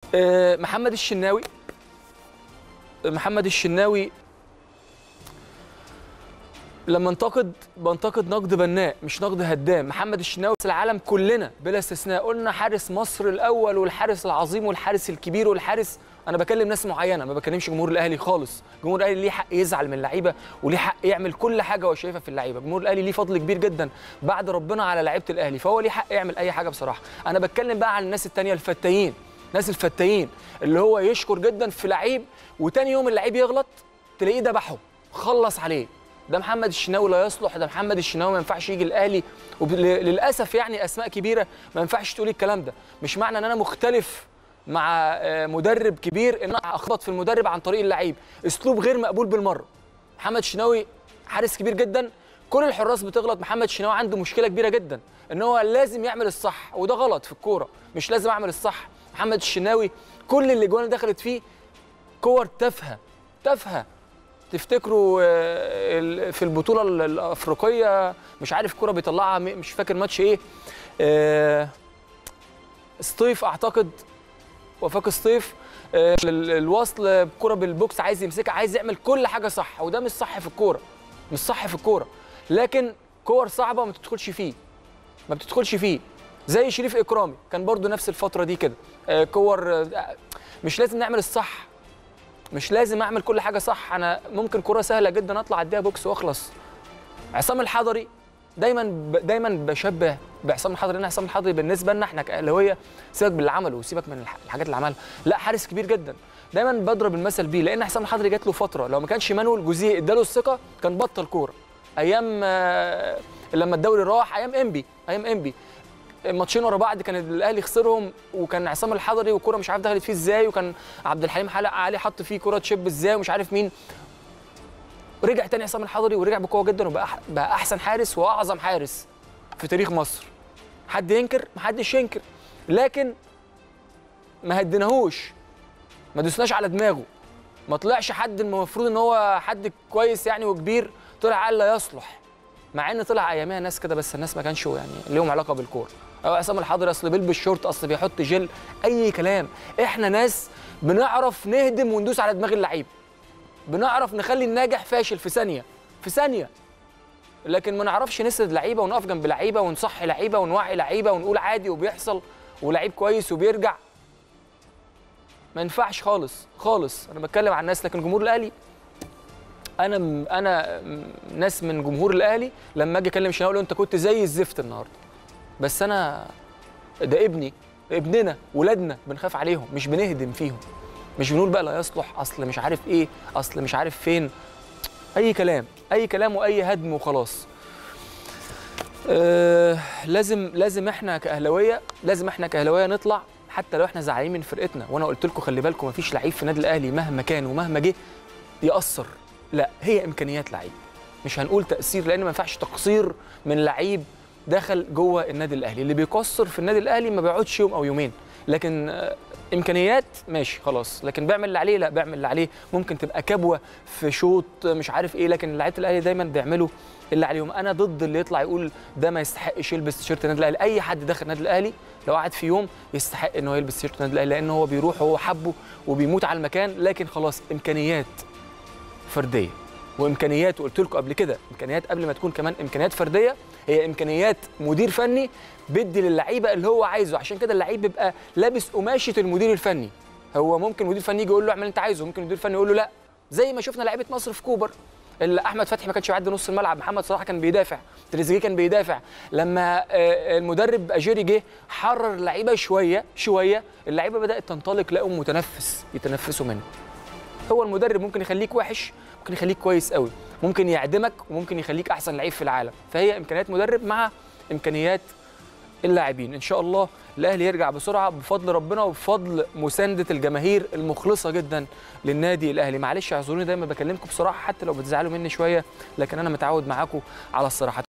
آه، محمد الشناوي محمد الشناوي لما انتقد بنتقد نقد بناء مش نقد هدام محمد الشناوي في العالم كلنا بلا استثناء قلنا حارس مصر الاول والحارس العظيم والحارس الكبير والحارس انا بكلم ناس معينه ما بكلمش جمهور الاهلي خالص جمهور الاهلي ليه حق يزعل من اللعيبه وليه حق يعمل كل حاجه هو شايفها في اللعيبه جمهور الاهلي ليه فضل كبير جدا بعد ربنا على لعيبه الاهلي فهو ليه حق يعمل اي حاجه بصراحه انا بتكلم بقى عن الناس التانية الفتايين ناس الفتايين اللي هو يشكر جدا في لعيب وتاني يوم اللعيب يغلط تلاقيه ذبحه خلص عليه ده محمد الشناوي لا يصلح ده محمد الشناوي ما ينفعش يجي الاهلي وللاسف يعني اسماء كبيره ما ينفعش تقول الكلام ده مش معنى ان انا مختلف مع آه، مدرب كبير ان انا اخبط في المدرب عن طريق اللعيب اسلوب غير مقبول بالمره محمد الشناوي حارس كبير جدا كل الحراس بتغلط محمد الشناوي عنده مشكله كبيره جدا ان هو لازم يعمل الصح وده غلط في الكوره مش لازم اعمل الصح محمد الشناوي كل اللي جوان دخلت فيه كور تافهه تافهه تفتكروا آه، ال- في البطوله ال- الافريقيه مش عارف كره بيطلعها م- مش فاكر ماتش ايه آه، سطيف اعتقد وفاق سطيف آه، ال- الوصل كره بالبوكس عايز يمسكها عايز يعمل كل حاجه صح وده مش صح في الكوره مش صح في الكوره لكن كور صعبه ما بتدخلش فيه ما بتدخلش فيه زي شريف اكرامي كان برضو نفس الفتره دي كده آه، كور آه، مش لازم نعمل الصح مش لازم اعمل كل حاجه صح انا ممكن كره سهله جدا اطلع اديها بوكس واخلص عصام الحضري دايما ب... دايما بشبه بعصام الحضري ان عصام الحضري بالنسبه لنا احنا كاهلاويه سيبك باللي عمله وسيبك من الح- الحاجات اللي عملها لا حارس كبير جدا دايما بضرب المثل بيه لان عصام الحضري جات له فتره لو ما كانش مانويل جوزيه اداله الثقه كان بطل كوره ايام آه، لما الدوري راح ايام انبي ايام انبي ماتشين ورا بعض كان الاهلي خسرهم وكان عصام الحضري والكره مش عارف دخلت فيه ازاي وكان عبد الحليم حلق عليه حط فيه كره تشيب ازاي ومش عارف مين رجع تاني عصام الحضري ورجع بقوه جدا وبقى أح- بقى احسن حارس واعظم حارس في تاريخ مصر حد ينكر محدش ينكر لكن ما هديناهوش ما دوسناش على دماغه ما طلعش حد المفروض ان هو حد كويس يعني وكبير طلع قال لا يصلح مع ان طلع ايامها ناس كده بس الناس ما كانش يعني ليهم علاقه بالكوره او عصام الحضري اصل بيلبس شورت اصل بيحط جل اي كلام احنا ناس بنعرف نهدم وندوس على دماغ اللعيب بنعرف نخلي الناجح فاشل في ثانيه في ثانيه لكن ما نعرفش نسند لعيبه ونقف جنب لعيبه ونصحي لعيبه ونوعي لعيبه ونقول عادي وبيحصل ولعيب كويس وبيرجع ما ينفعش خالص خالص انا بتكلم عن الناس لكن جمهور الاهلي انا م- انا م- ناس من جمهور الاهلي لما اجي اكلم شناوي اقول له انت كنت زي الزفت النهارده بس انا ده ابني ابننا ولادنا بنخاف عليهم مش بنهدم فيهم مش بنقول بقى لا يصلح اصل مش عارف ايه اصل مش عارف فين اي كلام اي كلام واي هدم وخلاص آه لازم لازم احنا كاهلاويه لازم احنا كاهلاويه نطلع حتى لو احنا زعلانين من فرقتنا وانا قلت لكم خلي بالكم مفيش لعيب في النادي الاهلي مهما كان ومهما جه ياثر لا هي امكانيات لعيب مش هنقول تاثير لان ما ينفعش تقصير من لعيب دخل جوه النادي الاهلي اللي بيقصر في النادي الاهلي ما بيقعدش يوم او يومين لكن آه، امكانيات ماشي خلاص لكن بيعمل اللي عليه لا بيعمل اللي عليه ممكن تبقى كبوه في شوط مش عارف ايه لكن لعيبه الاهلي دايما بيعملوا اللي عليهم انا ضد اللي يطلع يقول ده ما يستحقش يلبس تيشيرت النادي الاهلي اي حد داخل النادي الاهلي لو قعد في يوم يستحق ان هو يلبس تيشيرت النادي الاهلي لان هو بيروح وهو حبه وبيموت على المكان لكن خلاص امكانيات فرديه وامكانيات قلت لكم قبل كده امكانيات قبل ما تكون كمان امكانيات فرديه هي امكانيات مدير فني بيدي للعيبه اللي هو عايزه عشان كده اللعيب بيبقى لابس قماشه المدير الفني هو ممكن مدير فني يجي يقول له اعمل اللي انت عايزه ممكن مدير فني يقول له لا زي ما شفنا لعيبه مصر في كوبر اللي احمد فتحي ما كانش بيعدي نص الملعب محمد صلاح كان بيدافع تريزيجيه كان بيدافع لما آه، المدرب اجيري جه حرر اللعيبه شويه شويه اللعيبه بدات تنطلق لقوا متنفس يتنفسوا منه هو المدرب ممكن يخليك وحش ممكن يخليك كويس قوي ممكن يعدمك وممكن يخليك احسن لعيب في العالم فهي امكانيات مدرب مع امكانيات اللاعبين ان شاء الله الاهلي يرجع بسرعه بفضل ربنا وبفضل مسانده الجماهير المخلصه جدا للنادي الاهلي معلش اعذروني دايما بكلمكم بصراحه حتى لو بتزعلوا مني شويه لكن انا متعود معاكم على الصراحه